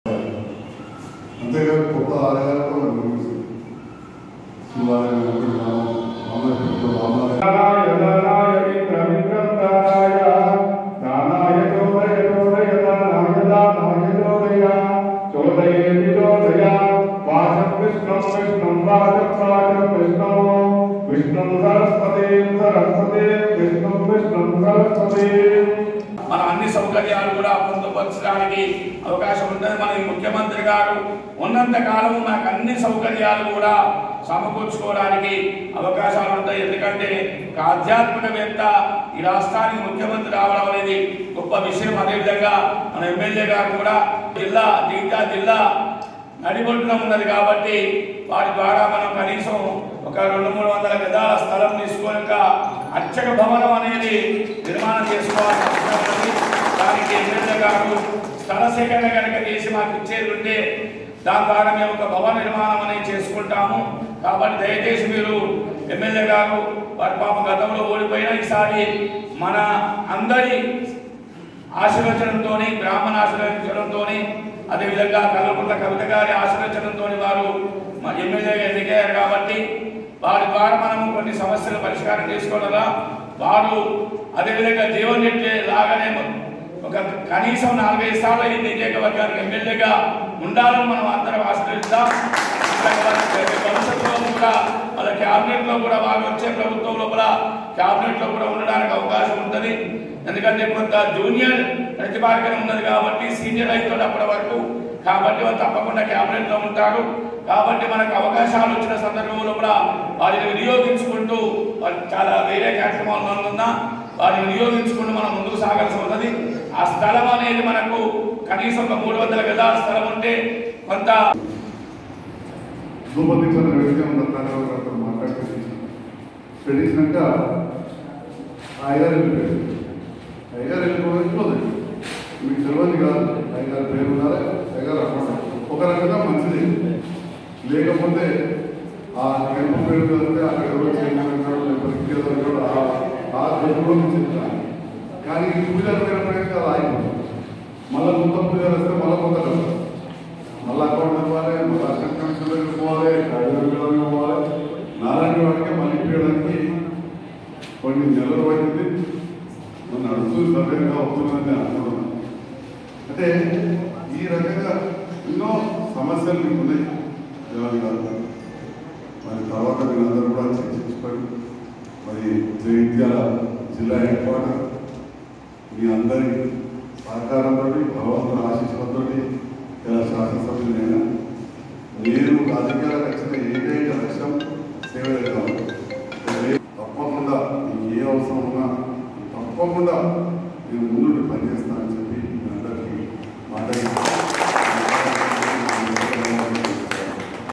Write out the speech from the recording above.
అంతేకాదు కొత్త ఆలయాలు కూడా మనకు కనిపిస్తుంది. శివాలయం ఒకటి రామ- రామాలయం, రామాలయం. మన అన్ని సౌకర్యాలు కూడా పొందుపరచడానికి అవకాశం ఉంటుంది మన ఈ ముఖ్యమంత్రి గారు ఉన్నంత కాలం మనకు అన్ని సౌకర్యాలు కూడా సమకూర్చుకోవడానికి అవకాశాలు ఉంటాయి ఎందుకంటే ఒక ఆధ్యాత్మికవేత్త ఈ రాష్ట్రానికి ముఖ్యమంత్రి రావడం అనేది గొప్ప విషయం అదేవిధంగా మన ఎమ్మెల్యే గారు కూడా జిల్లా జిల్లా జిల్లా నడిబొట్టున ఉన్నది కాబట్టి వారి ద్వారా మనం కనీసం ఒక రెండు మూడు వందల గదాల స్థలం తీసుకొని ఒక అర్చక భవనం అనేది నిర్మాణం చేసుకోవాల్సిన అవసరం ఉంది దానికి ఎమ్మెల్యే గారు స్థల సేకరణ కనుక చేసి మాకు ఇచ్చేది ఉంటే దాని ద్వారా మేము ఒక భవన నిర్మాణం అనేది చేసుకుంటాము కాబట్టి దయచేసి మీరు ఎమ్మెల్యే గారు వారి పాప గతంలో ఓడిపోయినా ఈసారి మన అందరి ఆశీర్వచనంతో బ్రాహ్మణ ఆశీర్వచనంతో అదేవిధంగా కల్వకుంట్ల కవిత గారి ఆశీర్వచనంతో వారు మా ఎమ్మెల్యేగా ఎన్నికయ్యారు కాబట్టి వారి ద్వారా మనం కొన్ని సమస్యలు పరిష్కారం చేసుకోవాలా వారు అదేవిధంగా జీవన్ రెడ్డి లాగానే ఒక కనీసం నాలుగైదు సార్లు ఈ నియోజకవర్గానికి ఎమ్మెల్యేగా ఉండాలని మనం అందరం ఆశీర్వదిద్దాం భవిష్యత్తులో కూడా వాళ్ళ క్యాబినెట్ లో కూడా వాళ్ళు వచ్చే ప్రభుత్వం లోపల క్యాబినెట్ లో కూడా ఉండడానికి అవకాశం ఉంటుంది ఎందుకంటే కొంత జూనియర్ ప్రతిపాదన ఉన్నది కాబట్టి సీనియర్ అవుతాడు అప్పటి వరకు కాబట్టి వాళ్ళు తప్పకుండా క్యాబినెట్ లో ఉంటారు కాబట్టి మనకు అవకాశాలు వచ్చిన సందర్భంలో కూడా వారిని వినియోగించుకుంటూ వారు చాలా వేరే కార్యక్రమాలు ఉన్నా వారిని వినియోగించుకుంటూ మనం ముందుకు సాగాల్సి ఉన్నది ఆ స్థలం అనేది మనకు కనీసం ఒక మూడు వందల గదాల స్థలం ఉంటే కొంత ధూపదీక్షణ విషయం దత్తాత్రేయ గారితో మాట్లాడుతుంది పెట్టించినాక అయ్యగారు వెళ్ళిపోయాడు అయ్యగారు వెళ్ళిపోవడం వెళ్ళిపోతుంది మీకు తెలియదు కాదు అయ్యగారు పేరు ఉన్నారా అయ్యగారు అక్కడ ఒక రకంగా మంచిది లేకపోతే ఆ గెలుపు పేరు వెళ్తే అక్కడ ఎవరో చేయగలుగుతాడు లేకపోతే ఇంకేదో ఆ గెలుపులో నుంచి కానీ ఈ పూజలు వెళ్ళిపోయాక అది ఆగిపోతుంది మళ్ళీ కొత్త పూజలు వస్తే మళ్ళీ కొత్త కలుగుతారు మళ్ళీ అకౌంట్ ఇవ్వాలి మళ్ళీ అసిస్టెంట్ కమిషనర్ పోవాలి కార్యవర్గాలకు పోవాలి నారాయణ వాడికి మళ్ళీ ఇప్పడానికి కొన్ని నెలలు పట్టింది మన నడుస్తూ సవ్యంగా వస్తుందని అనుకుంటున్నాను అంటే ఈ రకంగా ఎన్నో సమస్యలు మీకు ఉన్నాయి జవాన్ గారు మరి తర్వాత మీరందరూ కూడా చర్చించుకొని మరి జగిత్యాల జిల్లా హెడ్ క్వార్టర్ మీ అందరి సహకారంతో భగవంతుని ఆశీస్సులతో ఇలా శాసనసభ్యులైనా నేను రాజకీయాలకు వచ్చిన ఏకైక లక్ష్యం సేవ చేద్దాం తప్పకుండా మీకు ఏ అవసరం ఉన్నా తప్పకుండా నేను ముందు పనిచేస్తానని చెప్పి